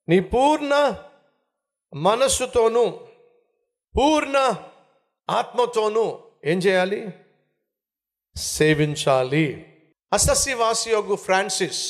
నీ పూర్ణ మనస్సుతోనూ పూర్ణ ఆత్మతోనూ ఏం చేయాలి సేవించాలి అసస్యవాసి యొక్క ఫ్రాన్సిస్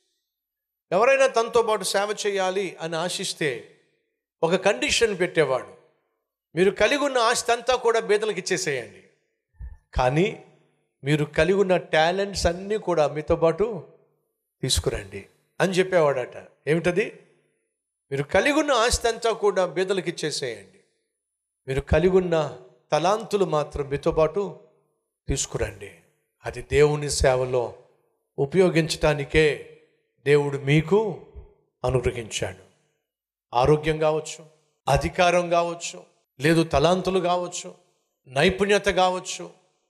ఎవరైనా తనతో పాటు సేవ చేయాలి అని ఆశిస్తే ఒక కండిషన్ పెట్టేవాడు మీరు కలిగి ఉన్న ఆస్తి అంతా కూడా బీదలకు ఇచ్చేసేయండి కానీ మీరు కలిగి ఉన్న టాలెంట్స్ అన్నీ కూడా మీతో పాటు తీసుకురండి అని చెప్పేవాడట ఏమిటది మీరు కలిగి ఉన్న ఆస్తి అంతా కూడా బీదలకు ఇచ్చేసేయండి మీరు కలిగి ఉన్న తలాంతులు మాత్రం మీతో పాటు తీసుకురండి అది దేవుని సేవలో ఉపయోగించటానికే దేవుడు మీకు అనుగ్రహించాడు ఆరోగ్యం కావచ్చు అధికారం కావచ్చు లేదు తలాంతులు కావచ్చు నైపుణ్యత కావచ్చు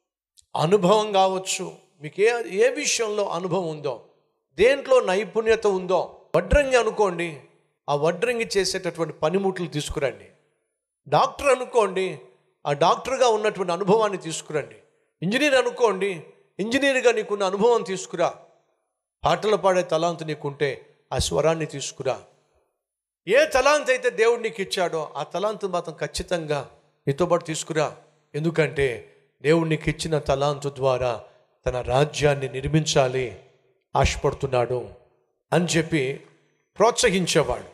అనుభవం కావచ్చు మీకు ఏ ఏ విషయంలో అనుభవం ఉందో దేంట్లో నైపుణ్యత ఉందో వడ్రంగి అనుకోండి ఆ వడ్రంగి చేసేటటువంటి పనిముట్లు తీసుకురండి డాక్టర్ అనుకోండి ఆ డాక్టర్గా ఉన్నటువంటి అనుభవాన్ని తీసుకురండి ఇంజనీర్ అనుకోండి ఇంజనీర్గా నీకున్న అనుభవం తీసుకురా పాటలు పాడే తలాంతు నీకుంటే ఆ స్వరాన్ని తీసుకురా ఏ తలాంత్ అయితే దేవుడు నీకు ఇచ్చాడో ఆ తలాంతు మాత్రం ఖచ్చితంగా నీతో పాటు తీసుకురా ఎందుకంటే దేవుడు నీకు ఇచ్చిన తలాంతు ద్వారా తన రాజ్యాన్ని నిర్మించాలి ఆశపడుతున్నాడు అని చెప్పి ప్రోత్సహించేవాడు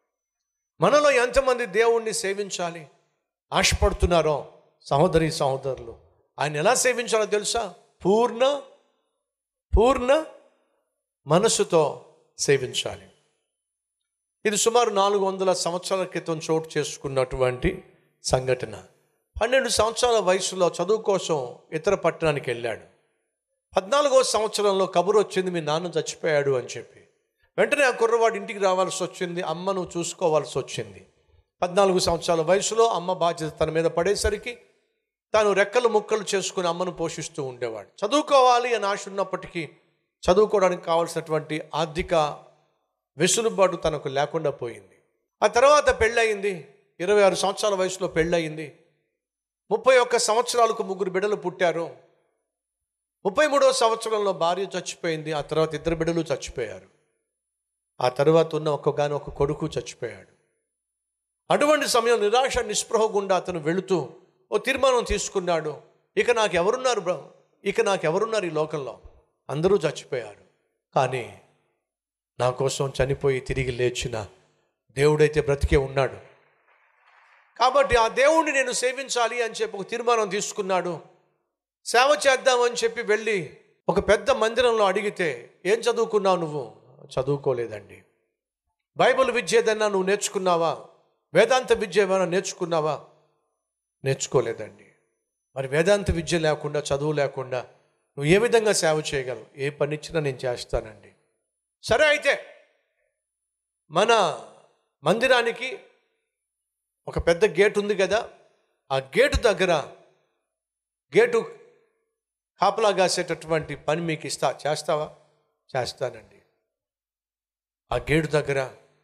మనలో ఎంతమంది దేవుణ్ణి సేవించాలి ఆశపడుతున్నారో సహోదరి సహోదరులు ఆయన ఎలా సేవించాలో తెలుసా పూర్ణ పూర్ణ మనసుతో సేవించాలి ఇది సుమారు నాలుగు వందల సంవత్సరాల క్రితం చోటు చేసుకున్నటువంటి సంఘటన పన్నెండు సంవత్సరాల వయసులో చదువు కోసం ఇతర పట్టణానికి వెళ్ళాడు పద్నాలుగో సంవత్సరంలో కబురు వచ్చింది మీ నాన్న చచ్చిపోయాడు అని చెప్పి వెంటనే ఆ కుర్రవాడు ఇంటికి రావాల్సి వచ్చింది అమ్మను చూసుకోవాల్సి వచ్చింది పద్నాలుగు సంవత్సరాల వయసులో అమ్మ బాధ్యత తన మీద పడేసరికి తాను రెక్కలు ముక్కలు చేసుకుని అమ్మను పోషిస్తూ ఉండేవాడు చదువుకోవాలి అని ఆశ ఉన్నప్పటికీ చదువుకోవడానికి కావాల్సినటువంటి ఆర్థిక వెసులుబాటు తనకు లేకుండా పోయింది ఆ తర్వాత పెళ్ళయింది ఇరవై ఆరు సంవత్సరాల వయసులో పెళ్ళయింది ముప్పై ఒక్క సంవత్సరాలకు ముగ్గురు బిడ్డలు పుట్టారు ముప్పై మూడవ సంవత్సరంలో భార్య చచ్చిపోయింది ఆ తర్వాత ఇద్దరు బిడ్డలు చచ్చిపోయారు ఆ తర్వాత ఉన్న ఒక్కగాని ఒక కొడుకు చచ్చిపోయాడు అటువంటి సమయం నిరాశ నిస్పృహ గుండా అతను వెళుతూ ఓ తీర్మానం తీసుకున్నాడు ఇక నాకు ఎవరున్నారు బ్రో ఇక నాకు ఎవరున్నారు ఈ లోకంలో అందరూ చచ్చిపోయారు కానీ నా కోసం చనిపోయి తిరిగి లేచిన దేవుడైతే బ్రతికే ఉన్నాడు కాబట్టి ఆ దేవుణ్ణి నేను సేవించాలి అని చెప్పి ఒక తీర్మానం తీసుకున్నాడు సేవ చేద్దామని చెప్పి వెళ్ళి ఒక పెద్ద మందిరంలో అడిగితే ఏం చదువుకున్నావు నువ్వు చదువుకోలేదండి బైబిల్ విద్య ఏదన్నా నువ్వు నేర్చుకున్నావా వేదాంత విద్య ఏమైనా నేర్చుకున్నావా నేర్చుకోలేదండి మరి వేదాంత విద్య లేకుండా చదువు లేకుండా నువ్వు ఏ విధంగా సేవ చేయగలవు ఏ పని ఇచ్చినా నేను చేస్తానండి సరే అయితే మన మందిరానికి ఒక పెద్ద గేట్ ఉంది కదా ఆ గేటు దగ్గర గేటు కాపలా కాసేటటువంటి పని మీకు ఇస్తా చేస్తావా చేస్తానండి ఆ గేటు దగ్గర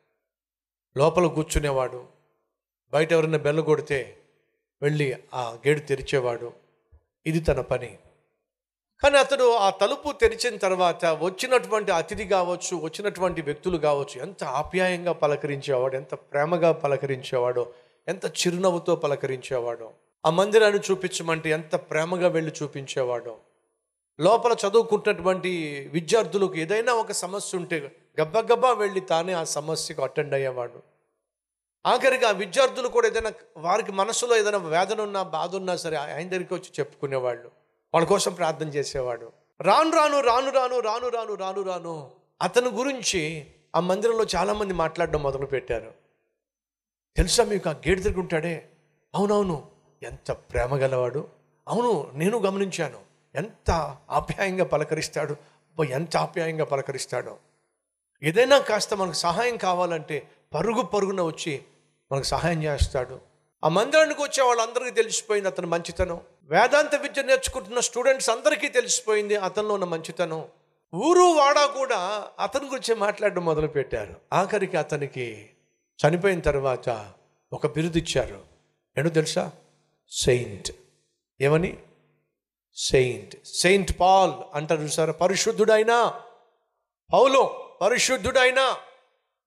లోపల కూర్చునేవాడు బయట ఎవరైనా బెల్ల కొడితే వెళ్ళి ఆ గేటు తెరిచేవాడు ఇది తన పని కానీ అతడు ఆ తలుపు తెరిచిన తర్వాత వచ్చినటువంటి అతిథి కావచ్చు వచ్చినటువంటి వ్యక్తులు కావచ్చు ఎంత ఆప్యాయంగా పలకరించేవాడు ఎంత ప్రేమగా పలకరించేవాడో ఎంత చిరునవ్వుతో పలకరించేవాడో ఆ మందిరాన్ని చూపించమంటే ఎంత ప్రేమగా వెళ్ళి చూపించేవాడో లోపల చదువుకుంటున్నటువంటి విద్యార్థులకు ఏదైనా ఒక సమస్య ఉంటే గబ్బగబ్బా వెళ్ళి తానే ఆ సమస్యకు అటెండ్ అయ్యేవాడు ఆఖరికి ఆ విద్యార్థులు కూడా ఏదైనా వారికి మనసులో ఏదైనా వేదన ఉన్నా బాధ ఉన్నా సరే ఆయన దగ్గరికి వచ్చి చెప్పుకునేవాళ్ళు వాళ్ళ కోసం ప్రార్థన చేసేవాడు రాను రాను రాను రాను రాను రాను రాను రాను అతని గురించి ఆ మందిరంలో చాలామంది మాట్లాడడం మొదలు పెట్టారు తెలుసా మీకు ఆ గేటు దగ్గర ఉంటాడే అవునవును ఎంత ప్రేమ గలవాడు అవును నేను గమనించాను ఎంత ఆప్యాయంగా పలకరిస్తాడు అబ్బా, ఎంత ఆప్యాయంగా పలకరిస్తాడో ఏదైనా కాస్త మనకు సహాయం కావాలంటే పరుగు పరుగున వచ్చి మనకు సహాయం చేస్తాడు ఆ మందిరానికి వచ్చే వాళ్ళందరికీ తెలిసిపోయింది అతని మంచితనం వేదాంత విద్య నేర్చుకుంటున్న స్టూడెంట్స్ అందరికీ తెలిసిపోయింది అతనిలో ఉన్న మంచితనం ఊరు వాడా కూడా అతని గురించి మాట్లాడడం మొదలుపెట్టారు ఆఖరికి అతనికి చనిపోయిన తర్వాత ఒక బిరుదు ఇచ్చారు ఏంటో తెలుసా సెయింట్ ఏమని సెయింట్ సెయింట్ పాల్ అంటారు చూసారా పరిశుద్ధుడైనా పౌలు పరిశుద్ధుడైన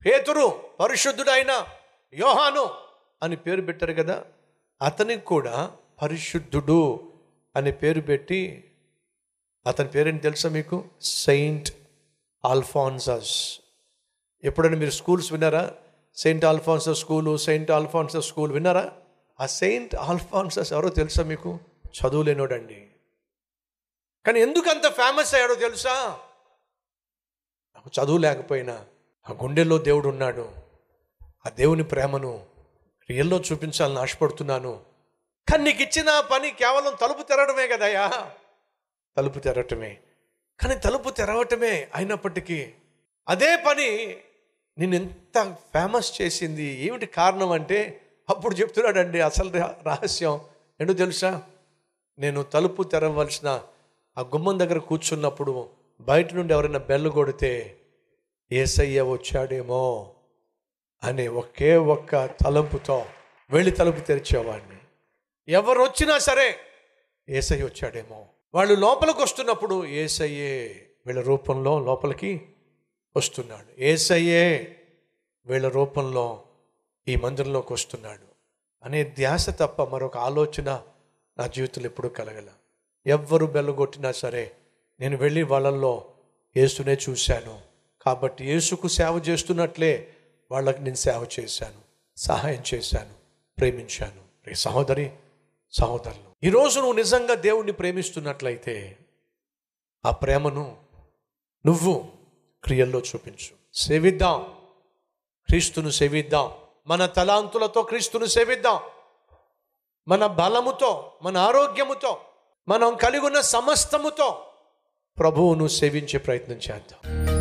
పేతురు పరిశుద్ధుడైన యోహాను అని పేరు పెట్టారు కదా అతనికి కూడా పరిశుద్ధుడు అనే పేరు పెట్టి అతని పేరేంటి తెలుసా మీకు సెయింట్ ఆల్ఫాన్సస్ ఎప్పుడైనా మీరు స్కూల్స్ విన్నారా Saint Alphonsus school Saint Alphonsus school విన్నారా ఆ సెయింట్ ఆల్ఫాన్సస్ ఎవరో తెలుసా మీకు చదువులేనోడండి కానీ ఎందుకు అంత ఫేమస్ అయ్యాడో తెలుసా నాకు చదువు లేకపోయినా ఆ గుండెల్లో దేవుడు ఉన్నాడు ఆ దేవుని ప్రేమను రియల్లో చూపించాలని ఆశపడుతున్నాను కానీ నీకు ఇచ్చిన పని కేవలం తలుపు తెరవడమే కదయ్యా తలుపు తెరవటమే కానీ తలుపు తెరవటమే అయినప్పటికీ అదే పని నేను ఎంత ఫేమస్ చేసింది ఏమిటి కారణం అంటే అప్పుడు చెప్తున్నాడండి అసలు రహ- రహస్యం ఎందుకు తెలుసా నేను తలుపు తెరవలసిన ఆ గుమ్మం దగ్గర కూర్చున్నప్పుడు బయట నుండి ఎవరైనా బెల్లు కొడితే ఏసయ్య వచ్చాడేమో అనే ఒకే ఒక్క తలంపుతో వెళ్ళి తలుపు తెరిచేవాడిని ఎవరు వచ్చినా సరే ఏసయ్య వచ్చాడేమో వాళ్ళు లోపలికి వస్తున్నప్పుడు ఏసయ్యే వీళ్ళ రూపంలో లోపలికి వస్తున్నాడు ఏసయ్యే వీళ్ళ రూపంలో ఈ మందిరంలోకి వస్తున్నాడు అనే ధ్యాస తప్ప మరొక ఆలోచన నా జీవితంలో ఎప్పుడూ కలగల ఎవ్వరు బెల్లగొట్టినా సరే నేను వెళ్ళి వాళ్ళల్లో యేసునే చూశాను కాబట్టి యేసుకు సేవ చేస్తున్నట్లే వాళ్ళకి నేను సేవ చేశాను సహాయం చేశాను ప్రేమించాను రే సహోదరి సహోదరులు ఈరోజు నువ్వు నిజంగా దేవుణ్ణి ప్రేమిస్తున్నట్లయితే ఆ ప్రేమను నువ్వు క్రియల్లో చూపించు సేవిద్దాం క్రీస్తును సేవిద్దాం మన తలాంతులతో క్రీస్తును సేవిద్దాం మన బలముతో మన ఆరోగ్యముతో మనం కలిగి ఉన్న సమస్తముతో ప్రభువును సేవించే ప్రయత్నం చేద్దాం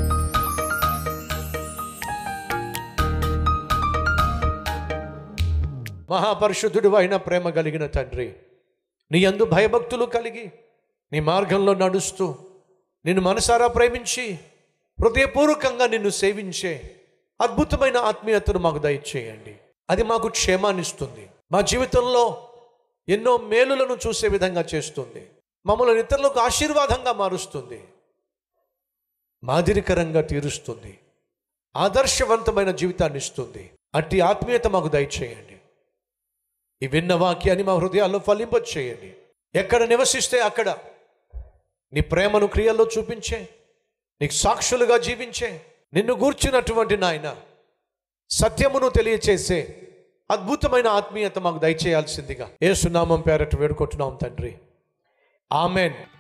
మహాపరిశుద్ధుడు అయిన ప్రేమ కలిగిన తండ్రి నీ అందు భయభక్తులు కలిగి నీ మార్గంలో నడుస్తూ నిన్ను మనసారా ప్రేమించి హృదయపూర్వకంగా నిన్ను సేవించే అద్భుతమైన ఆత్మీయతను మాకు దయచేయండి అది మాకు క్షేమాన్ని ఇస్తుంది మా జీవితంలో ఎన్నో మేలులను చూసే విధంగా చేస్తుంది మమ్మల్ని ఇతరులకు ఆశీర్వాదంగా మారుస్తుంది మాదిరికరంగా తీరుస్తుంది ఆదర్శవంతమైన జీవితాన్ని ఇస్తుంది అట్టి ఆత్మీయత మాకు దయచేయండి ఈ విన్న వాక్యాన్ని మా హృదయాల్లో ఫలింపచేయండి ఎక్కడ నివసిస్తే అక్కడ నీ ప్రేమను క్రియల్లో చూపించే నీకు సాక్షులుగా జీవించే నిన్ను గూర్చినటువంటి నాయన సత్యమును తెలియచేసే అద్భుతమైన ఆత్మీయత మాకు దయచేయాల్సిందిగా ఏ సునామం పేరట వేడుకుంటున్నాం తండ్రి ఆమెన్